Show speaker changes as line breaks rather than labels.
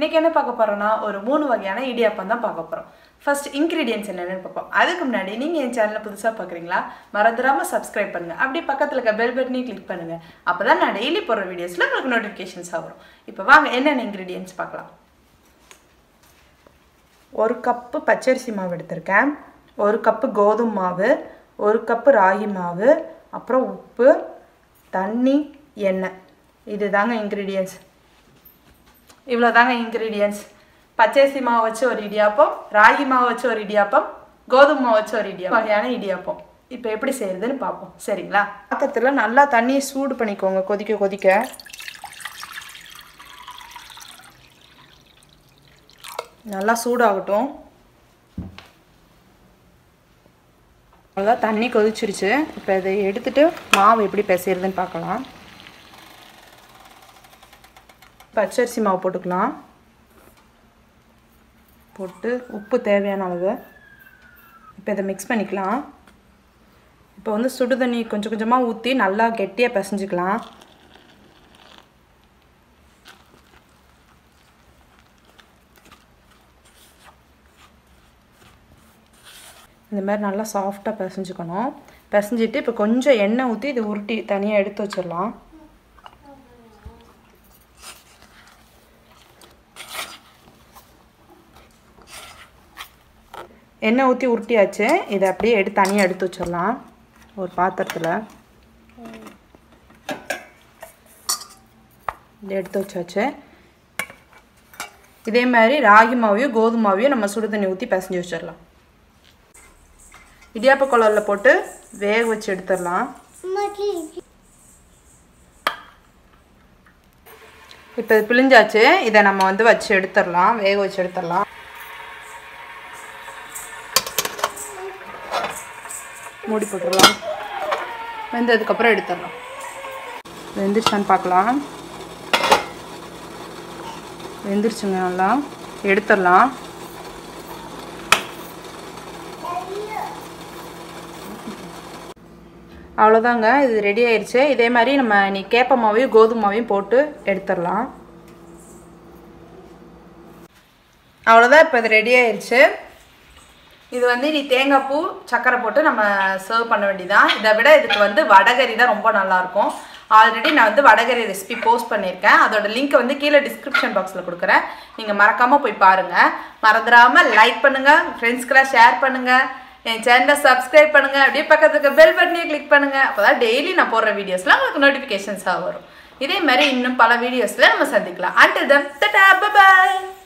இன்னைக்கு என்ன பார்க்க போறோம்னா ஒரு மூணு வகையான இடியாப்பம் தான் பார்க்க போறோம் ஃபர்ஸ்ட் இன்க்ரீடியன்ஸ் என்னென்னு பார்ப்போம் அதுக்கு முன்னாடி நீங்க என் சேனலை புதுசா பார்க்குறீங்களா மறந்துடாம சப்ஸ்கிரைப் பண்ணுங்க அப்படியே பக்கத்துல இருக்க பெல் பட்டனையும் கிளிக் பண்ணுங்க அப்பதான் நான் டெய்லி போடுற வீடியோஸ்ல உங்களுக்கு நோட்டிஃபிகேஷன்ஸ் வரும் இப்போ வாங்க என்னென்ன இன்க்ரீடியன்ஸ் பார்க்கலாம் ஒரு கப்பு பச்சரிசி மாவு எடுத்திருக்கேன் ஒரு கப்பு கோதுமை மாவு ஒரு கப்பு ராகி மாவு அப்புறம் உப்பு தண்ணி எண்ணெய் இது தாங்க இன்க்ரீடியன்ஸ் இவ்வளோ தாங்க இன்க்ரீடியன்ஸ் பச்சரிசி மாவு வச்சு ஒரு இடியாப்பம் ராகி மாவு வச்சு ஒரு இடியாப்பம் கோதுமை மாவு வச்சு ஒரு இடியாப்பம் வகையான இடியாப்பம் இப்போ எப்படி செய்யறதுன்னு பார்ப்போம் சரிங்களா பாத்திரத்தில் நல்லா தண்ணியை சூடு பண்ணிக்கோங்க கொதிக்க கொதிக்க நல்லா சூடாகட்டும் அவ்வளோதான் தண்ணி கொதிச்சிருச்சு இப்போ இதை எடுத்துட்டு மாவு எப்படி பிசைறதுன்னு பார்க்கலாம் பச்சரிசி மாவு போட்டுக்கலாம் போட்டு உப்பு தேவையான அளவு இப்போ இதை மிக்ஸ் பண்ணிக்கலாம் இப்போ வந்து சுடு தண்ணி கொஞ்சம் கொஞ்சமாக ஊற்றி நல்லா கெட்டியாக பிசைஞ்சுக்கலாம் இந்த மாதிரி நல்லா சாஃப்டாக பிசைஞ்சுக்கணும் பிசைஞ்சிட்டு இப்போ கொஞ்சம் எண்ணெய் ஊற்றி இது உருட்டி தனியாக எடுத்து வச்சிடலாம் எண்ணெய் ஊற்றி உருட்டியாச்சு இதை அப்படியே எடுத்து தனியாக எடுத்து வச்சிடலாம் ஒரு பாத்திரத்தில் இதை எடுத்து வச்சாச்சு இதே மாதிரி ராகி மாவையும் கோதுமை மாவையும் நம்ம சுடு தண்ணி ஊற்றி பிசைஞ்சு வச்சிடலாம் இடியாப்ப குழல்ல போட்டு வேக வச்சு எடுத்துடலாம் இப்போ இது பிழிஞ்சாச்சு இதை நம்ம வந்து வச்சு எடுத்துடலாம் வேக வச்சு எடுத்துடலாம் மூடி போட்டுடலாம் வெந்ததுக்கப்புறம் எடுத்துடலாம் வெந்துருச்சான்னு பார்க்கலாம் வெந்துருச்சுங்க நல்லா எடுத்துடலாம் அவ்வளோதாங்க இது ரெடி ஆயிடுச்சு இதே மாதிரி நம்ம நீ கேப்ப மாவையும் கோதுமை மாவையும் போட்டு எடுத்துடலாம் அவ்வளோதான் இப்போ இது ரெடி ஆயிடுச்சு இது வந்து நீ தேங்காய் பூ சக்கரை போட்டு நம்ம சர்வ் பண்ண வேண்டியதான் இதை விட இதுக்கு வந்து வடகரி தான் ரொம்ப நல்லாயிருக்கும் ஆல்ரெடி நான் வந்து வடகரி ரெசிபி போஸ்ட் பண்ணியிருக்கேன் அதோட லிங்க்கை வந்து கீழே டிஸ்கிரிப்ஷன் பாக்ஸில் கொடுக்குறேன் நீங்கள் மறக்காமல் போய் பாருங்கள் மறந்துடாமல் லைக் பண்ணுங்கள் ஃப்ரெண்ட்ஸ்க்கெல்லாம் ஷேர் பண்ணுங்கள் என் சேனலை சப்ஸ்கிரைப் பண்ணுங்கள் அப்படியே பக்கத்துக்கு பெல் பட்டனையும் கிளிக் பண்ணுங்கள் அப்போ தான் டெய்லி நான் போடுற வீடியோஸ்லாம் உங்களுக்கு நோட்டிஃபிகேஷன்ஸாக வரும் இதே மாதிரி இன்னும் பல வீடியோஸில் நம்ம சந்திக்கலாம் அண்டில் தம் தட்டா பாய்